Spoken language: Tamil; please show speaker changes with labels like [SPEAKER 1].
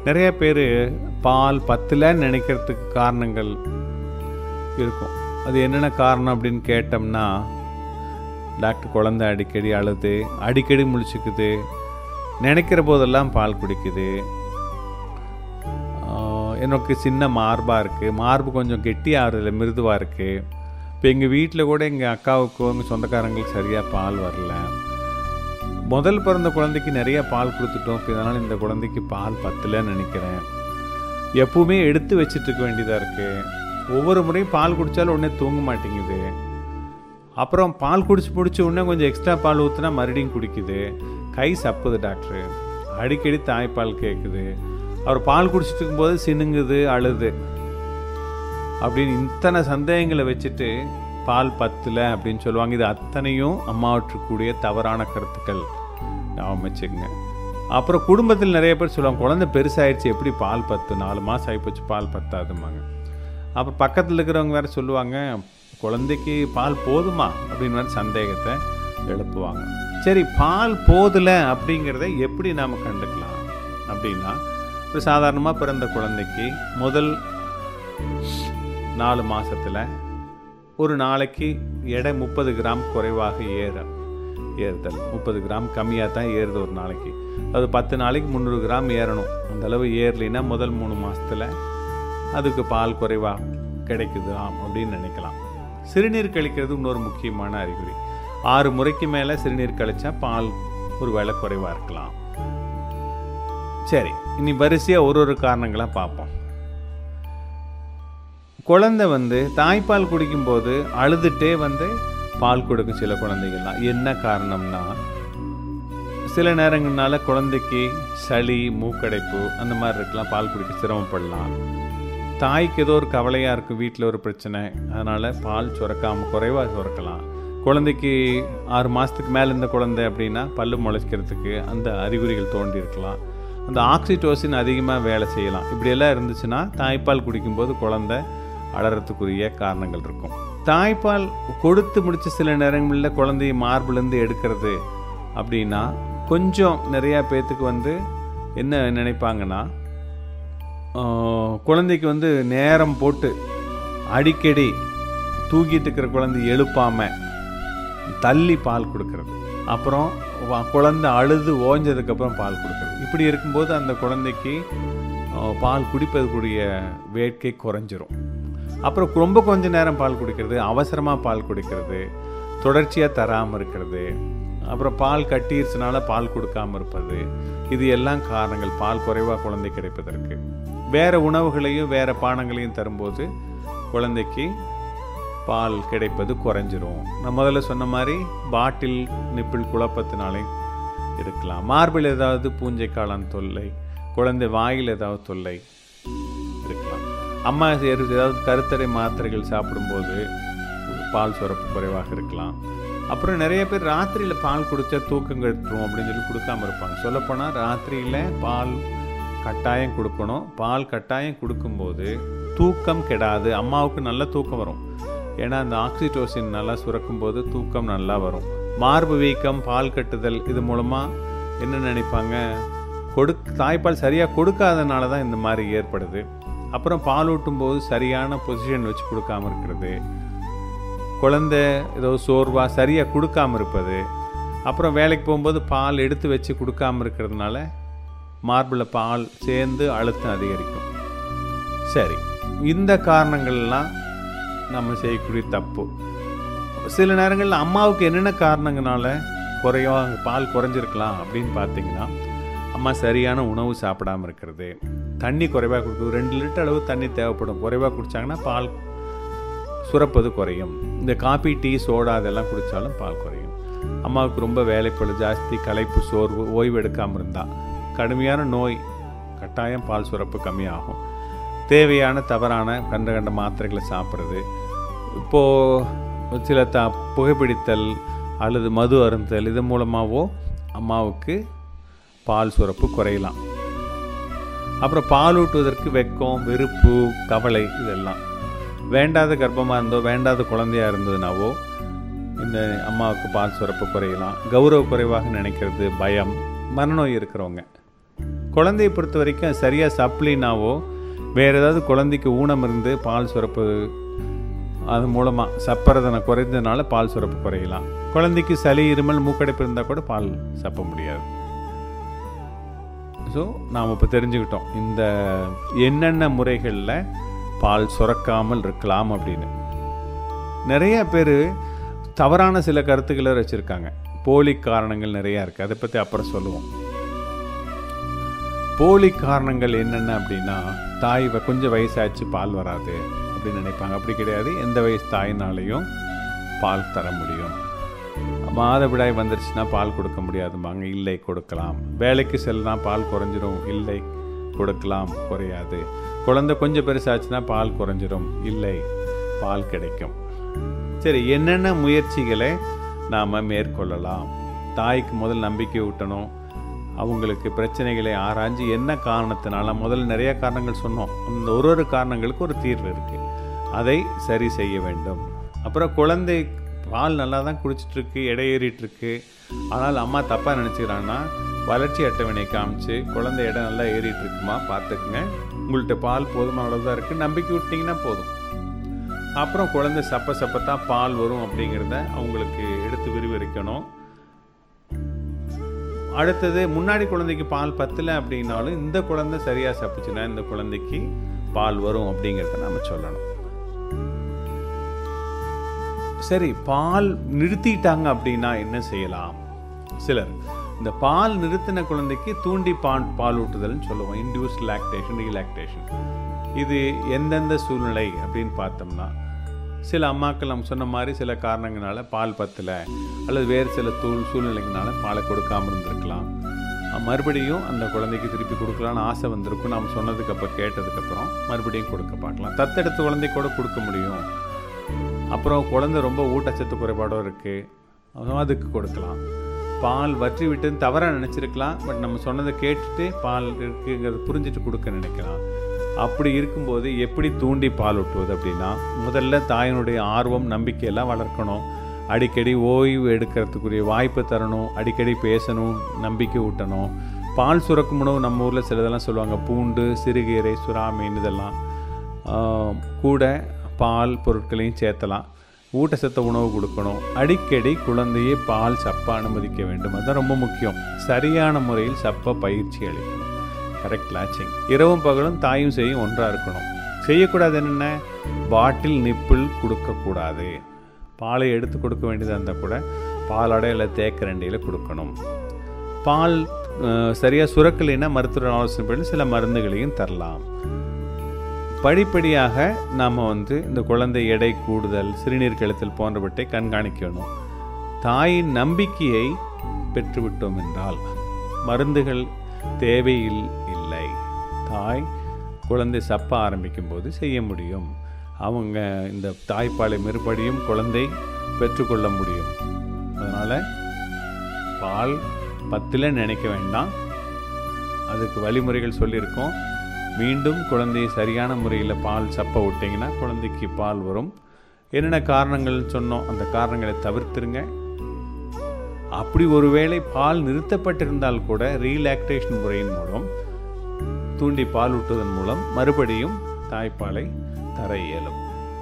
[SPEAKER 1] நிறைய பேர் பால் பத்தலைன்னு நினைக்கிறதுக்கு காரணங்கள் இருக்கும் அது என்னென்ன காரணம் அப்படின்னு கேட்டோம்னா டாக்டர் குழந்தை அடிக்கடி அழுது அடிக்கடி முழிச்சுக்குது நினைக்கிற போதெல்லாம் பால் குடிக்குது ஆஹ் எனக்கு சின்ன மார்பாக இருக்குது மார்பு கொஞ்சம் கெட்டியாகிறதுல மிருதுவாக இருக்குது இப்போ எங்கள் வீட்டில் கூட எங்கள் அக்காவுக்கோ எங்கள் சொந்தக்காரங்களுக்கு சரியாக பால் வரல முதல் பிறந்த குழந்தைக்கு நிறைய பால் கொடுத்துட்டோம் இப்போ இதனால் இந்த குழந்தைக்கு பால் பத்தலைன்னு நினைக்கிறேன் எப்பவுமே எடுத்து வச்சிட்டு இருக்க வேண்டியதாக இருக்குது ஒவ்வொரு முறையும் பால் குடித்தாலும் உடனே தூங்க மாட்டேங்குது அப்புறம் பால் குடிச்சு பிடிச்ச உடனே கொஞ்சம் எக்ஸ்ட்ரா பால் ஊற்றினா மறுபடியும் குடிக்குது கை சப்புது டாக்டரு அடிக்கடி தாய்ப்பால் கேட்குது அவர் பால் குடிச்சிட்டு இருக்கும்போது சினுங்குது அழுது அப்படின்னு இத்தனை சந்தேகங்களை வச்சுட்டு பால் பத்தில் அப்படின்னு சொல்லுவாங்க இது அத்தனையும் அம்மாவற்றுக்கூடிய தவறான கருத்துக்கள் ஞாபகம் வச்சுக்கோங்க அப்புறம் குடும்பத்தில் நிறைய பேர் சொல்லுவாங்க குழந்தை பெருசாயிடுச்சு எப்படி பால் பத்து நாலு மாதம் ஆகிப்போச்சு பால் பத்தாதுமாங்க அப்புறம் பக்கத்தில் இருக்கிறவங்க வேறு சொல்லுவாங்க குழந்தைக்கு பால் போதுமா அப்படின்னு வேறு சந்தேகத்தை எழுப்புவாங்க சரி பால் போதலை அப்படிங்கிறத எப்படி நாம் கண்டுக்கலாம் அப்படின்னா இப்போ சாதாரணமாக பிறந்த குழந்தைக்கு முதல் நாலு மாசத்துல ஒரு நாளைக்கு எடை முப்பது கிராம் குறைவாக ஏற ஏறுதல் முப்பது கிராம் கம்மியாக தான் ஏறுது ஒரு நாளைக்கு அது பத்து நாளைக்கு முந்நூறு கிராம் ஏறணும் அந்த அளவு ஏறலைன்னா முதல் மூணு மாசத்துல அதுக்கு பால் குறைவாக கிடைக்குதாம் அப்படின்னு நினைக்கலாம் சிறுநீர் கழிக்கிறது இன்னொரு முக்கியமான அறிகுறி ஆறு முறைக்கு மேலே சிறுநீர் கழிச்சா பால் ஒரு வேளை குறைவாக இருக்கலாம் சரி இனி வரிசையாக ஒரு ஒரு காரணங்களாக பார்ப்போம் குழந்தை வந்து தாய்ப்பால் குடிக்கும்போது அழுதுட்டே வந்து பால் கொடுக்கும் சில குழந்தைகள்லாம் என்ன காரணம்னா சில நேரங்கள்னால குழந்தைக்கு சளி மூக்கடைப்பு அந்த மாதிரி இருக்கலாம் பால் குடிக்க சிரமப்படலாம் தாய்க்கு ஏதோ ஒரு கவலையாக இருக்கும் வீட்டில் ஒரு பிரச்சனை அதனால் பால் சுரக்காமல் குறைவாக சுரக்கலாம் குழந்தைக்கு ஆறு மாதத்துக்கு மேலே இருந்த குழந்தை அப்படின்னா பல்லு முளைக்கிறதுக்கு அந்த அறிகுறிகள் தோண்டி இருக்கலாம் அந்த ஆக்சிடோசின் அதிகமாக வேலை செய்யலாம் இப்படியெல்லாம் இருந்துச்சுன்னா தாய்ப்பால் குடிக்கும்போது குழந்தை அலறத்துக்குரிய காரணங்கள் இருக்கும் தாய்ப்பால் கொடுத்து முடிச்ச சில நேரங்களில் குழந்தைய மார்பிலேருந்து எடுக்கிறது அப்படின்னா கொஞ்சம் நிறையா பேர்த்துக்கு வந்து என்ன நினைப்பாங்கன்னா ஆஹ், குழந்தைக்கு வந்து நேரம் போட்டு அடிக்கடி தூக்கிட்டு இருக்கிற குழந்தை எழுப்பாம தள்ளி பால் கொடுக்கறது அப்புறம் வ- குழந்தை அழுது ஓஞ்சதுக்கப்புறம் பால் கொடுக்கறது இப்படி இருக்கும்போது அந்த குழந்தைக்கு ஆஹ், பால் குடிப்பதற்குரிய வேட்கை குறைஞ்சிரும் அப்புறம் ரொம்ப கொஞ்ச நேரம் பால் குடிக்கிறது அவசரமாக பால் குடிக்கிறது தொடர்ச்சியாக தராமல் இருக்கிறது அப்புறம் பால் கட்டிருச்சுனால பால் கொடுக்காம இருப்பது இது எல்லாம் காரணங்கள் பால் குறைவாக குழந்தை கிடைப்பதற்கு வேறு உணவுகளையும் வேறு பானங்களையும் தரும்போது குழந்தைக்கு பால் கிடைப்பது குறைஞ்சிரும் நான் முதல்ல சொன்ன மாதிரி பாட்டில் நிப்பிள் குழப்பத்தினாலே இருக்கலாம் மார்பில் ஏதாவது பூஞ்சை காளான் தொல்லை குழந்தை வாயில் ஏதாவது தொல்லை இருக்கலாம் அம்மா ஏறு- ஏதாவது கருத்தடை மாத்திரைகள் சாப்பிடும்போது பால் சுரப்பு குறைவாக இருக்கலாம் அப்புறம் நிறைய பேர் ராத்திரியில் பால் குடித்தா தூக்கம் கெட்டுரும் அப்படின்னு சொல்லி கொடுக்காம இருப்பாங்க சொல்லப்போனால் ராத்திரியில் பால் கட்டாயம் கொடுக்கணும் பால் கட்டாயம் கொடுக்கும்போது தூக்கம் கெடாது அம்மாவுக்கு நல்ல தூக்கம் வரும் ஏன்னா அந்த ஆக்சிடோசின் நல்லா சுரக்கும்போது தூக்கம் நல்லா வரும் மார்பு வீக்கம் பால் கட்டுதல் இது மூலமாக என்ன நினைப்பாங்க கொடுக் தாய்ப்பால் சரியாக கொடுக்காதனால தான் இந்த மாதிரி ஏற்படுது அப்புறம் பால் ஊட்டும் போது சரியான பொசிஷன் வச்சு கொடுக்காம இருக்கிறது குழந்தை ஏதோ சோர்வாக சரியாக கொடுக்காம இருப்பது அப்புறம் வேலைக்கு போகும்போது பால் எடுத்து வச்சு கொடுக்காம இருக்கிறதுனால மார்பில் பால் சேர்ந்து அழுத்தம் அதிகரிக்கும் சரி இந்த காரணங்கள்லாம் நம்ம செய்யக்கூடிய தப்பு சில நேரங்களில் அம்மாவுக்கு என்னென்ன காரணங்களால குறைவா பால் குறைஞ்சிருக்கலாம் அப்படின்னு பார்த்தீங்கன்னா அம்மா சரியான உணவு சாப்பிடாம இருக்கிறது தண்ணி குறைவாக கொடுக்குது ரெண்டு லிட்டர் அளவு தண்ணி தேவைப்படும் குறைவாக குடித்தாங்கன்னா பால் சுரப்பது குறையும் இந்த காபி டீ சோடா அதெல்லாம் குடித்தாலும் பால் குறையும் அம்மாவுக்கு ரொம்ப வேலைப்பளு ஜாஸ்தி களைப்பு சோர்வு ஓய்வு எடுக்காமல் இருந்தால் கடுமையான நோய் கட்டாயம் பால் சுரப்பு கம்மியாகும் தேவையான தவறான கண்ட கண்ட மாத்திரைகளை சாப்பிட்றது இப்போது சில த புகைப்பிடித்தல் அல்லது மது அருந்தல் இது மூலமாகவோ அம்மாவுக்கு பால் சுரப்பு குறையலாம் அப்புறம் பால் ஊட்டுவதற்கு வெக்கம் வெறுப்பு கவலை இதெல்லாம் வேண்டாத கர்ப்பமாக இருந்தோ வேண்டாத குழந்தையா இருந்ததுனாவோ இந்த அம்மாவுக்கு பால் சுரப்பு குறையலாம் கௌரவ குறைவாக நினைக்கிறது பயம் மனநோய் இருக்கிறவங்க குழந்தையை பொறுத்த வரைக்கும் சரியாக சப்ளினாவோ வேறு ஏதாவது குழந்தைக்கு ஊனம் இருந்து பால் சுரப்பு அது மூலமாக சப்பரதனை குறைந்ததுனால பால் சுரப்பு குறையலாம் குழந்தைக்கு சளி இருமல் மூக்கடைப்பு இருந்தால் கூட பால் சப்ப முடியாது ஸோ நாம் இப்போ தெரிஞ்சுக்கிட்டோம் இந்த என்னென்ன முறைகளில் பால் சுரக்காமல் இருக்கலாம் அப்படின்னு நிறைய பேர் தவறான சில கருத்துக்களை வச்சுருக்காங்க போலி காரணங்கள் நிறையா இருக்குது அதை பற்றி அப்புறம் சொல்லுவோம் போலி காரணங்கள் என்னென்ன அப்படின்னா தாய் வ- கொஞ்சம் வயசாச்சு பால் வராது அப்படின்னு நினைப்பாங்க அப்படி கிடையாது எந்த வயசு தாயினாலையும் பால் தர முடியும் மாதவிடாய் வந்துருச்சுன்னா பால் கொடுக்க முடியாதும்பாங்க இல்லை கொடுக்கலாம் வேலைக்கு செல்லனா பால் குறைஞ்சிரும் இல்லை கொடுக்கலாம் குறையாது குழந்தை கொஞ்சம் பெருசாச்சுன்னா பால் குறைஞ்சிரும் இல்லை பால் கிடைக்கும் சரி என்னென்ன முயற்சிகளை நாம் மேற்கொள்ளலாம் தாய்க்கு முதல் நம்பிக்கை ஊட்டணும் அவங்களுக்கு பிரச்சனைகளை ஆராய்ஞ்சு என்ன காரணத்தினால முதல்ல நிறைய காரணங்கள் சொன்னோம் அந்த ஒரு ஒரு காரணங்களுக்கு ஒரு தீர்வு இருக்குது அதை சரி செய்ய வேண்டும் அப்புறம் குழந்தை பால் நல்லா தான் குடிச்சிட்ருக்கு எடை ஏறிட்டுருக்கு ஆனால் அம்மா தப்பாக நினச்சிக்கிறாங்கன்னா வளர்ச்சி அட்டவணை காமிச்சு குழந்தை எடை நல்லா ஏறிட்டு இருக்குமா பார்த்துக்குங்க உங்கள்கிட்ட பால் போதுமான அளவு தான் இருக்குது நம்பிக்கை விட்டிங்கன்னா போதும் அப்புறம் குழந்தை சப்ப சப்பத்தான் பால் வரும் அப்படிங்கிறத அவங்களுக்கு எடுத்து விரிவரிக்கணும் அடுத்தது முன்னாடி குழந்தைக்கு பால் பத்தல அப்படின்னாலும் இந்த குழந்தை சரியாக சப்புச்சுன்னா இந்த குழந்தைக்கு பால் வரும் அப்படிங்கிறத நம்ம சொல்லணும் சரி பால் நிறுத்திட்டாங்க அப்படின்னா என்ன செய்யலாம் சிலர் இந்த பால் நிறுத்தின குழந்தைக்கு தூண்டி பால் பால் ஊட்டுதல்னு சொல்லுவோம் இன்டியூஸ் லாக்டேஷன் ரீலாக்டேஷன் இது எந்தெந்த சூழ்நிலை அப்படின்னு பார்த்தோம்னா சில அம்மாக்கள் நம்ம சொன்ன மாதிரி சில காரணங்களால பால் பத்தலை அல்லது வேறு சில தூள் சூழ்நிலைகளால பாலை கொடுக்காம இருந்திருக்கலாம் அஹ் மறுபடியும் அந்த குழந்தைக்கு திருப்பி கொடுக்கலான்னு ஆசை வந்திருக்கும் நாம் சொன்னதுக்கு அப்புறம் கேட்டதுக்கப்புறம் மறுபடியும் கொடுக்க பார்க்கலாம் தத்தெடுத்த குழந்தை கூட கொடுக்க முடியும் அப்புறம் குழந்தை ரொம்ப ஊட்டச்சத்து குறைபாடும் இருக்குது அதுக்கு கொடுக்கலாம் பால் வற்றி விட்டு தவறாக நினச்சிருக்கலாம் பட் நம்ம சொன்னதை கேட்டுட்டு பால் இருக்குங்கிறத புரிஞ்சுட்டு கொடுக்க நினைக்கலாம் அப்படி இருக்கும்போது எப்படி தூண்டி பால் ஊட்டுவது அப்படின்னா முதல்ல தாயினுடைய ஆர்வம் நம்பிக்கையெல்லாம் வளர்க்கணும் அடிக்கடி ஓய்வு எடுக்கிறதுக்குரிய வாய்ப்பு தரணும் அடிக்கடி பேசணும் நம்பிக்கை ஊட்டணும் பால் சுரக்கும் உணவு நம்ம ஊரில் சிலதெல்லாம் சொல்லுவாங்க பூண்டு சிறுகீரை சுறா மீன் இதெல்லாம் ஆஹ், கூட பால் பொருட்களையும் சேர்த்தலாம் ஊட்டச்சத்த உணவு கொடுக்கணும் அடிக்கடி குழந்தையை பால் சப்ப அனுமதிக்க வேண்டும் அதுதான் ரொம்ப முக்கியம் சரியான முறையில் சப்ப பயிற்சி அளிக்கணும் கரெக்ட் லாச்சிங் இரவும் பகலும் தாயும் செய்யும் ஒன்றாக இருக்கணும் செய்யக்கூடாது என்னென்ன பாட்டில் நிப்பிள் கொடுக்கக்கூடாது பாலை எடுத்து கொடுக்க வேண்டியதாக இருந்தால் கூட பாலாடை இல்லை தேக்கரண்டியில் கொடுக்கணும் பால் சரியாக சுரக்கலைன்னா மருத்துவ ஆலோசனை பண்ணி சில மருந்துகளையும் தரலாம் படிப்படியாக நாம் வந்து இந்த குழந்தை எடை கூடுதல் சிறுநீர் கழித்தல் போன்றவற்றை கண்காணிக்கணும் தாயின் நம்பிக்கையை பெற்றுவிட்டோம் என்றால் மருந்துகள் தேவையில் இல்லை தாய் குழந்தை சப்ப ஆரம்பிக்கும் போது செய்ய முடியும் அவங்க இந்த தாய்ப்பாலை மறுபடியும் குழந்தை பெற்றுக்கொள்ள முடியும் அதனால் பால் பத்தில் நினைக்க வேண்டாம் அதுக்கு வழிமுறைகள் சொல்லியிருக்கோம் மீண்டும் குழந்தையை சரியான முறையில் பால் சப்ப விட்டிங்கன்னா குழந்தைக்கு பால் வரும் என்னென்ன காரணங்கள் சொன்னோம் அந்த காரணங்களை தவிர்த்துருங்க அப்படி ஒருவேளை பால் நிறுத்தப்பட்டிருந்தால் கூட ரீலாக்டேஷன் முறையின் மூலம் தூண்டி பால் ஊட்டுவதன் மூலம் மறுபடியும் தாய்ப்பாலை தர இயலும்